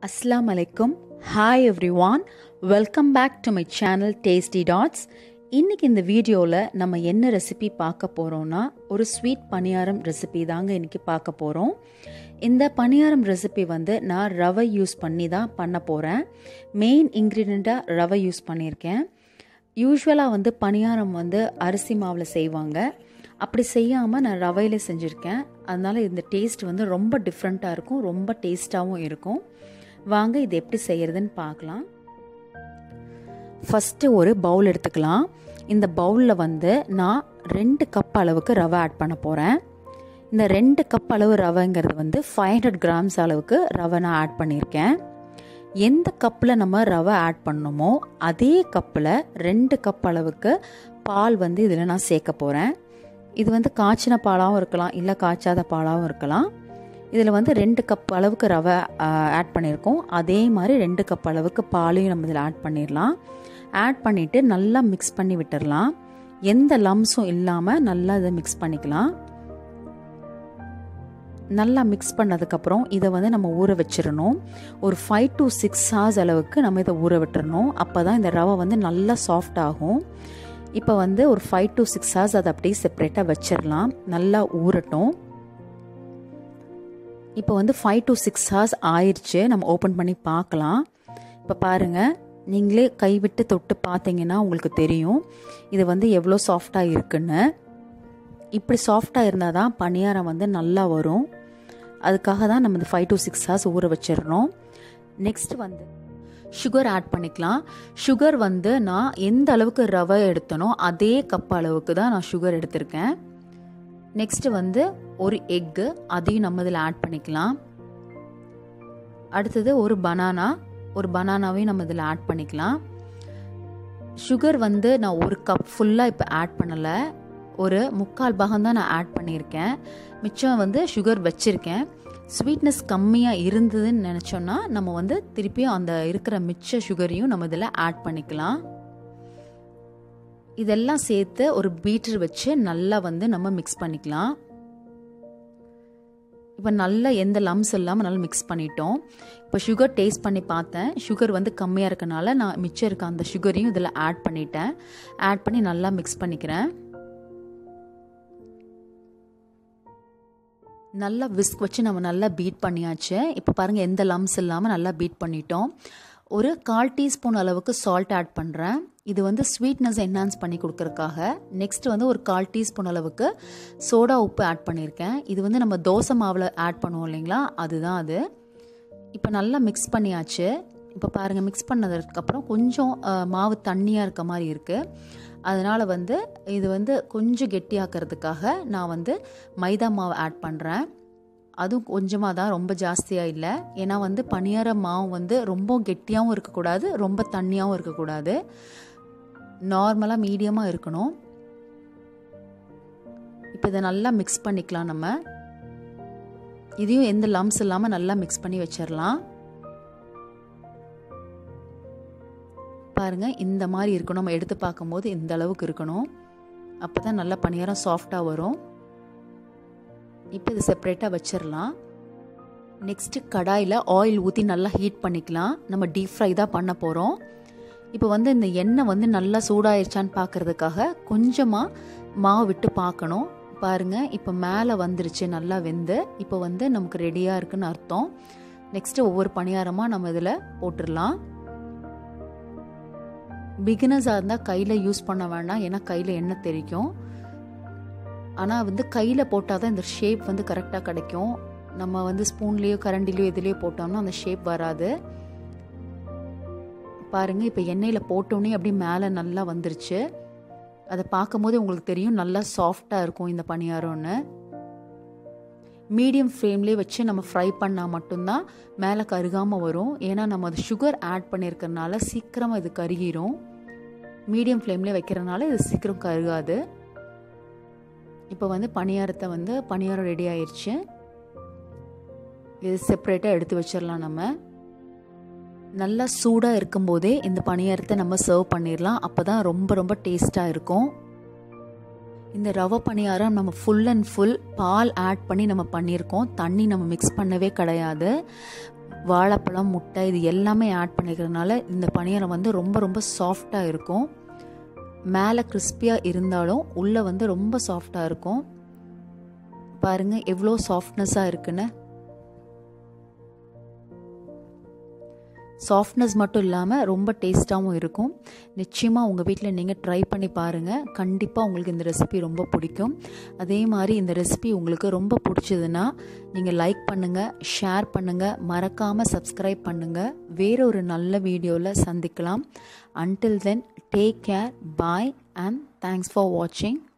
அஸ்லாம் அலைக்கும் hi everyone welcome back to my channel tasty dots இன்றைக்கி இந்த வீடியோவில் நம்ம என்ன ரெசிபி பார்க்க போகிறோன்னா ஒரு ஸ்வீட் பணியாரம் ரெசிபி தாங்க இன்றைக்கி பார்க்க போகிறோம் இந்த பணியாரம் ரெசிபி வந்து நான் ரவை யூஸ் பண்ணி தான் பண்ண போகிறேன் மெயின் இன்க்ரீடியண்ட்டாக ரவை யூஸ் பண்ணியிருக்கேன் யூஸ்வலாக வந்து பணியாரம் வந்து அரிசி மாவில் செய்வாங்க அப்படி செய்யாமல் நான் ரவையில் செஞ்சுருக்கேன் அதனால் இந்த டேஸ்ட் வந்து ரொம்ப டிஃப்ரெண்ட்டாக இருக்கும் ரொம்ப டேஸ்ட்டாகவும் இருக்கும் வாங்க இது எப்படி செய்கிறதுன்னு பார்க்கலாம் ஃபஸ்ட்டு ஒரு பவுல் எடுத்துக்கலாம் இந்த பவுலில் வந்து நான் ரெண்டு கப் அளவுக்கு ரவை ஆட் பண்ண போகிறேன் இந்த ரெண்டு கப் அளவு ரவைங்கிறது வந்து ஃபைவ் ஹண்ட்ரட் கிராம்ஸ் அளவுக்கு ரவை நான் ஆட் பண்ணியிருக்கேன் எந்த கப்பில் நம்ம ரவை ஆட் பண்ணணுமோ அதே கப்பில் ரெண்டு கப் அளவுக்கு பால் வந்து இதில் நான் சேர்க்க போகிறேன் இது வந்து காய்ச்சின பாலாகவும் இருக்கலாம் இல்லை காய்ச்சாத பாலாகவும் இருக்கலாம் இதில் வந்து ரெண்டு கப் அளவுக்கு ரவை ஆட் பண்ணியிருக்கோம் அதே மாதிரி ரெண்டு கப் அளவுக்கு பாலையும் நம்ம இதில் ஆட் பண்ணிடலாம் ஆட் பண்ணிவிட்டு நல்லா மிக்ஸ் பண்ணி விட்டுடலாம் எந்த லம்ஸும் இல்லாமல் நல்லா இதை மிக்ஸ் பண்ணிக்கலாம் நல்லா மிக்ஸ் பண்ணதுக்கப்புறம் இதை வந்து நம்ம ஊற வச்சிடணும் ஒரு ஃபைவ் டு சிக்ஸ் ஹார்ஸ் அளவுக்கு நம்ம இதை ஊற விட்டுறணும் அப்போ தான் இந்த ரவை வந்து நல்லா சாஃப்ட் ஆகும் இப்போ வந்து ஒரு ஃபைவ் டு சிக்ஸ் ஹார்ஸ் அதை அப்படியே செப்பரேட்டாக வச்சிடலாம் நல்லா ஊறட்டும் இப்போ வந்து ஃபைவ் டு சிக்ஸ் ஹார்ஸ் ஆயிடுச்சு நம்ம ஓப்பன் பண்ணி பார்க்கலாம் இப்போ பாருங்கள் நீங்களே கைவிட்டு தொட்டு பார்த்தீங்கன்னா உங்களுக்கு தெரியும் இது வந்து எவ்வளோ சாஃப்டாக இருக்குன்னு இப்படி சாஃப்டாக இருந்தால் தான் பணியாரம் வந்து நல்லா வரும் அதுக்காக தான் நம்ம இந்த ஃபைவ் டு சிக்ஸ் ஹார்ஸ் ஊற வச்சிடணும் நெக்ஸ்ட் வந்து சுகர் ஆட் பண்ணிக்கலாம் சுகர் வந்து நான் எந்த அளவுக்கு ரவை எடுத்தனோ அதே கப் அளவுக்கு தான் நான் சுகர் எடுத்திருக்கேன் நெக்ஸ்ட்டு வந்து ஒரு எக்கு அதையும் நம்ம இதில் ஆட் பண்ணிக்கலாம் அடுத்தது ஒரு பனானா ஒரு பனானாவையும் நம்ம இதில் ஆட் பண்ணிக்கலாம் சுகர் வந்து நான் ஒரு கப் ஃபுல்லாக இப்போ ஆட் பண்ணலை ஒரு முக்கால் பாகம் தான் நான் ஆட் பண்ணியிருக்கேன் மிச்சம் வந்து சுகர் வச்சுருக்கேன் ஸ்வீட்னஸ் கம்மியாக இருந்ததுன்னு நினச்சோன்னா நம்ம வந்து திருப்பியும் அந்த இருக்கிற மிச்ச சுகரையும் நம்ம இதில் ஆட் பண்ணிக்கலாம் இதெல்லாம் சேர்த்து ஒரு பீட்டர் வச்சு நல்லா வந்து நம்ம மிக்ஸ் பண்ணிக்கலாம் இப்போ நல்லா எந்த லம்ஸ் இல்லாமல் நல்லா மிக்ஸ் பண்ணிட்டோம் இப்போ சுகர் டேஸ்ட் பண்ணி பார்த்தேன் சுகர் வந்து கம்மியாக இருக்கனால நான் மிச்சம் இருக்க அந்த சுகரையும் இதில் ஆட் பண்ணிட்டேன் ஆட் பண்ணி நல்லா மிக்ஸ் பண்ணிக்கிறேன் நல்லா விஸ்க் வச்சு நம்ம நல்லா பீட் பண்ணியாச்சு இப்போ பாருங்கள் எந்த லம்ஸ் இல்லாமல் நல்லா பீட் பண்ணிட்டோம் ஒரு கால் டீஸ்பூன் அளவுக்கு சால்ட் ஆட் பண்ணுறேன் இது வந்து ஸ்வீட்னஸ் என்ஹான்ஸ் பண்ணி கொடுக்கறக்காக நெக்ஸ்ட் வந்து ஒரு கால் டீஸ்பூன் அளவுக்கு சோடா உப்பு ஆட் பண்ணியிருக்கேன் இது வந்து நம்ம தோசை மாவில் ஆட் பண்ணுவோம் இல்லைங்களா அதுதான் அது இப்போ நல்லா மிக்ஸ் பண்ணியாச்சு இப்போ பாருங்கள் மிக்ஸ் பண்ணதுக்கப்புறம் கொஞ்சம் மாவு தண்ணியாக இருக்க மாதிரி இருக்குது அதனால் வந்து இது வந்து கொஞ்சம் கெட்டியாக்கிறதுக்காக நான் வந்து மைதா மாவு ஆட் பண்ணுறேன் அதுவும் கொஞ்சமாக தான் ரொம்ப ஜாஸ்தியாக இல்லை ஏன்னா வந்து பனியார மாவு வந்து ரொம்ப கெட்டியாகவும் இருக்கக்கூடாது ரொம்ப தண்ணியாகவும் இருக்கக்கூடாது நார்மலாக மீடியமாக இருக்கணும் இப்போ இதை நல்லா மிக்ஸ் பண்ணிக்கலாம் நம்ம இதையும் எந்த லம்ஸ் இல்லாமல் நல்லா மிக்ஸ் பண்ணி வச்சிடலாம் பாருங்கள் இந்த மாதிரி இருக்கணும் நம்ம எடுத்து பார்க்கும்போது இந்த அளவுக்கு இருக்கணும் அப்போ தான் நல்லா பணியாரம் சாஃப்டாக வரும் இப்போ இது செப்பரேட்டாக வச்சிடலாம் நெக்ஸ்ட்டு கடாயில் ஆயில் ஊற்றி நல்லா ஹீட் பண்ணிக்கலாம் நம்ம டீப் ஃப்ரை தான் பண்ண போகிறோம் இப்போ வந்து இந்த எண்ணெய் வந்து நல்லா சூடாயிருச்சான்னு பார்க்குறதுக்காக கொஞ்சமாக மாவு விட்டு பார்க்கணும் பாருங்கள் இப்போ மேலே வந்துருச்சு நல்லா வெந்து இப்போ வந்து நமக்கு ரெடியாக இருக்குன்னு அர்த்தம் நெக்ஸ்ட்டு ஒவ்வொரு பணியாரமாக நம்ம இதில் போட்டுடலாம் பிகினர்ஸாக இருந்தால் கையில் யூஸ் பண்ண வேண்டாம் ஏன்னா கையில் எண்ணெய் தெரிக்கும் ஆனால் வந்து கையில் போட்டால் தான் இந்த ஷேப் வந்து கரெக்டாக கிடைக்கும் நம்ம வந்து ஸ்பூன்லேயோ கரண்டிலேயோ எதுலேயோ போட்டோம்னா அந்த ஷேப் வராது பாருங்கள் இப்போ எண்ணெயில் போட்டோன்னே அப்படியே மேலே நல்லா வந்துருச்சு அதை பார்க்கும்போது உங்களுக்கு தெரியும் நல்லா சாஃப்டாக இருக்கும் இந்த பணியாரம்னு மீடியம் ஃப்ளேம்லேயே வச்சு நம்ம ஃப்ரை பண்ணால் மட்டும்தான் மேலே கருகாமல் வரும் ஏன்னா நம்ம அது சுகர் ஆட் பண்ணியிருக்கறனால சீக்கிரமாக இது கருகிரும் மீடியம் ஃப்ளேம்லேயே வைக்கிறனால இது சீக்கிரம் கருகாது இப்போ வந்து பணியாரத்தை வந்து பணியாரம் ரெடி ஆயிடுச்சு இது செப்பரேட்டாக எடுத்து வச்சிடலாம் நம்ம நல்லா சூடாக இருக்கும்போதே இந்த பணியாரத்தை நம்ம சர்வ் பண்ணிடலாம் அப்போ தான் ரொம்ப ரொம்ப டேஸ்ட்டாக இருக்கும் இந்த ரவை பணியாரம் நம்ம ஃபுல் அண்ட் ஃபுல் பால் ஆட் பண்ணி நம்ம பண்ணியிருக்கோம் தண்ணி நம்ம மிக்ஸ் பண்ணவே கிடையாது வாழைப்பழம் முட்டை இது எல்லாமே ஆட் பண்ணிக்கிறதுனால இந்த பணியாரம் வந்து ரொம்ப ரொம்ப சாஃப்டாக இருக்கும் மேலே கிறிஸ்பியாக இருந்தாலும் உள்ளே வந்து ரொம்ப சாஃப்டாக இருக்கும் பாருங்கள் எவ்வளோ சாஃப்ட்னஸாக இருக்குன்னு சாஃப்ட்னஸ் மட்டும் இல்லாமல் ரொம்ப டேஸ்ட்டாகவும் இருக்கும் நிச்சயமாக உங்கள் வீட்டில் நீங்கள் ட்ரை பண்ணி பாருங்கள் கண்டிப்பாக உங்களுக்கு இந்த ரெசிபி ரொம்ப பிடிக்கும் அதே மாதிரி இந்த ரெசிபி உங்களுக்கு ரொம்ப பிடிச்சதுன்னா நீங்கள் லைக் பண்ணுங்கள் ஷேர் பண்ணுங்கள் மறக்காமல் சப்ஸ்கிரைப் பண்ணுங்கள் வேற ஒரு நல்ல வீடியோவில் சந்திக்கலாம் until then take care bye and thanks for வாட்சிங்